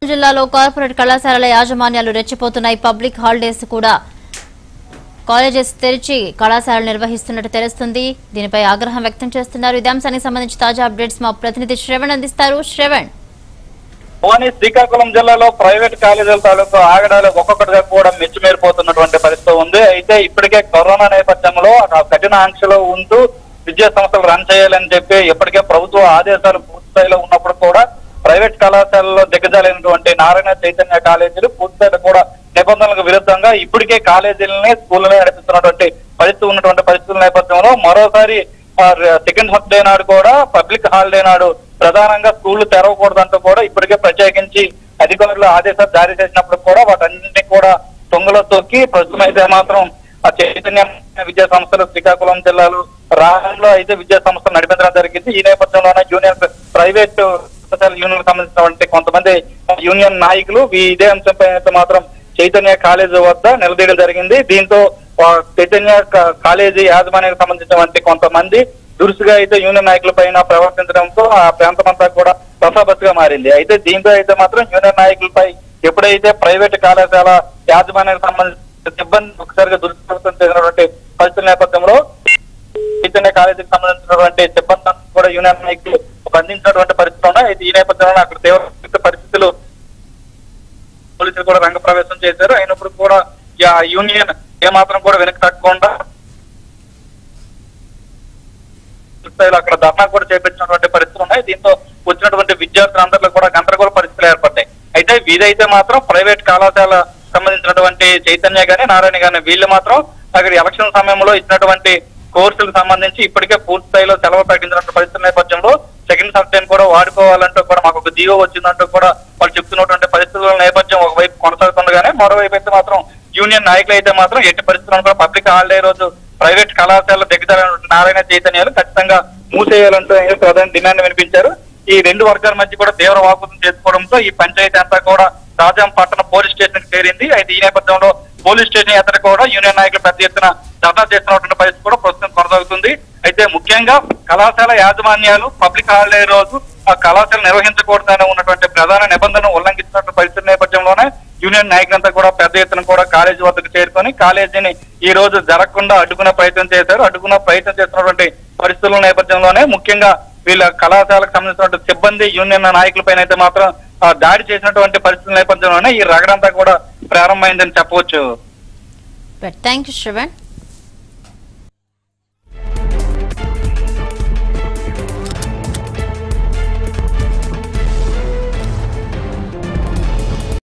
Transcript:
జిల్లాలో కార్పొరేట్ కళాశాలల యాజమాన్యాలు రెచ్చిపోతున్నాయి పబ్లిక్ హాలిడేస్ కూడా కాలేజెస్ తెరిచి కళాశాలలు నిర్వహిస్తున్నట్టు తెలుస్తుంది దీనిపై ఆగ్రహం వ్యక్తం చేస్తున్నారు ఇదే అంశానికి సంబంధించి తాజా అప్డేట్స్ మా ప్రతినిధి శ్రవణ్ అందిస్తారు శ్రవణ్ భువని శ్రీకాకుళం జిల్లాలో ప్రైవేట్ కాలేజీల తాలూకు ఆగడాలు ఒక్కొక్కటిగా కూడా మెచ్చిమేరిపోతున్నటువంటి పరిస్థితి ఉంది అయితే ఇప్పటికే కరోనా నేపథ్యంలో ఆ కఠిన ఆంక్షలో ఉంటూ విద్యా సంస్థలు రన్ చేయాలని చెప్పి ఇప్పటికే ప్రభుత్వ ఆదేశాలు పూర్తి స్థాయిలో ఉన్నప్పుడు కూడా ప్రైవేట్ కళాశాలలో దిగజాలినటువంటి నారాయణ చైతన్య కాలేజీలు పూర్తిస్థాయిలో కూడా నిబంధనలకు విరుద్ధంగా ఇప్పటికే కాలేజీలని స్కూళ్ళని నడిపిస్తున్నటువంటి పరిస్థితి ఉన్నటువంటి పరిస్థితుల నేపథ్యంలో మరోసారి సెకండ్ డే నాడు కూడా పబ్లిక్ హాలిడే నాడు ప్రధానంగా స్కూళ్లు తెరవకూడదంటూ కూడా ఇప్పటికే ప్రత్యేకించి అధికారులు ఆదేశాలు జారీ చేసినప్పుడు కూడా వాటన్నింటినీ కూడా తొంగలో తొక్కి ప్రస్తుతం అయితే మాత్రం ఆ చైతన్య విద్యా సంస్థలు శ్రీకాకుళం జిల్లాలో రాష్ట్రంలో అయితే విద్యా సంస్థలు నడిపించడం జరిగింది ఈ నేపథ్యంలోనే యూనియన్ ప్రైవేట్ యూనియన్ సంబంధించినటువంటి కొంతమంది యూనియన్ నాయకులు ఈ ఇదే అంశంపై అయితే మాత్రం చైతన్య కాలేజీ వద్ద నిలదీయడం జరిగింది దీంతో ఆ చైతన్య కా- కాలేజీ యాజమాన్యానికి సంబంధించినటువంటి కొంతమంది దురుసుగా అయితే యూనియన్ నాయకుల పైన ప్రవర్తించడంతో ఆ ప్రాంతం అంతా కూడా రసాబస్గా మారింది అయితే దీంతో అయితే మాత్రం యూనియన్ నాయకులపై ఎప్పుడైతే ప్రైవేట్ కళాశాల యాజమాన్యానికి సంబంధించిన సిబ్బంది ఒకసారిగా దురుసుప్రవర్తన చేసినటువంటి పరిస్థితుల నేపథ్యంలో చైతన్య కాలేజీకి సంబంధించినటువంటి సిబ్బంది అంతా కూడా యూనియన్ నాయకులు బంధించినటువంటి పరిస్థితులు ఉన్నాయి అయితే ఈ నేపథ్యంలో అక్కడ తీవ్ర పరిస్థితులు పోలీసులు కూడా రంగప్రవేశం చేశారు అయినప్పుడు కూడా ఈ ఆ యూనియన్ ఏమాత్రం కూడా వెనక్కి తగ్గకుండా స్థాయిలో అక్కడ ధర్నా కూడా చేపించినటువంటి పరిస్థితులు ఉన్నాయి దీంతో వచ్చినటువంటి విద్యార్థులందరిలో కూడా గందరగోళ పరిస్థితులు ఏర్పడ్డాయి అయితే వీదైతే మాత్రం ప్రైవేట్ కళాశాల సంబంధించినటువంటి చైతన్య గాని నారాయణ గాని వీళ్ళు మాత్రం అక్కడ ఎలక్షన్ సమయంలో ఇచ్చినటువంటి కోర్సులకు సంబంధించి ఇప్పటికే పూర్తి స్థాయిలో సెలవు ప్రకటించినటువంటి పరిస్థితుల నేపథ్యంలో సెకండ్ సబ్జెక్ట్ కూడా వాడుకోవాలంటూ కూడా మాకు ఒక జీవో వచ్చిందంటూ కూడా వాళ్ళు చెప్తున్నటువంటి పరిస్థితుల నేపథ్యం ఒకవైపు కొనసాగుతుండగానే మరోవైపు అయితే మాత్రం యూనియన్ నాయకులు అయితే మాత్రం ఎట్టి పరిస్థితుల్లో కూడా పబ్లిక్ హాలిడే రోజు ప్రైవేట్ కళాశాలలో దిగజారినటువంటి నారాయణ చైతన్యాలు ఖచ్చితంగా మూసేయాలంటూ ఆయన ప్రధాన డిమాండ్ వినిపించారు ఈ రెండు వర్గాల మధ్య కూడా తీవ్ర వాకుతం చేసుకోవడంతో ఈ పంచాయతీ అంతా కూడా రాజాం పట్టణ పోలీస్ స్టేషన్ కి చేరింది అయితే ఈ నేపథ్యంలో పోలీస్ స్టేషన్ ఎదుట కూడా యూనియన్ నాయకులు పెద్ద ఎత్తున ధర్నా చేస్తున్నటువంటి పరిస్థితి కూడా ప్రస్తుతం కొనసాగుతుంది అయితే ముఖ్యంగా కళాశాల యాజమాన్యాలు పబ్లిక్ హాలిడే రోజు ఆ కళాశాల నిర్వహించకూడదని ఉన్నటువంటి ప్రధాన నిబంధన ఉల్లంఘించినటువంటి పరిస్థితి నేపథ్యంలోనే యూనియన్ నాయకులంతా కూడా పెద్ద ఎత్తున కూడా కాలేజీ వద్దకు చేరుకొని కాలేజీని ఈ రోజు జరగకుండా అడ్డుకునే ప్రయత్నం చేశారు అడ్డుకున్న ప్రయత్నం చేస్తున్నటువంటి పరిస్థితుల నేపథ్యంలోనే ముఖ్యంగా వీళ్ళ కళాశాలకు సంబంధించినటువంటి సిబ్బంది యూనియన్ నాయకులపైన అయితే మాత్రం ఆ, దాడి చేసినటువంటి పరిస్థితుల నేపథ్యంలోనే ఈ రగడంతా కూడా ప్రారంభమైందని చెప్పవచ్చు థ్యాంక్ యూ శ్రవణ్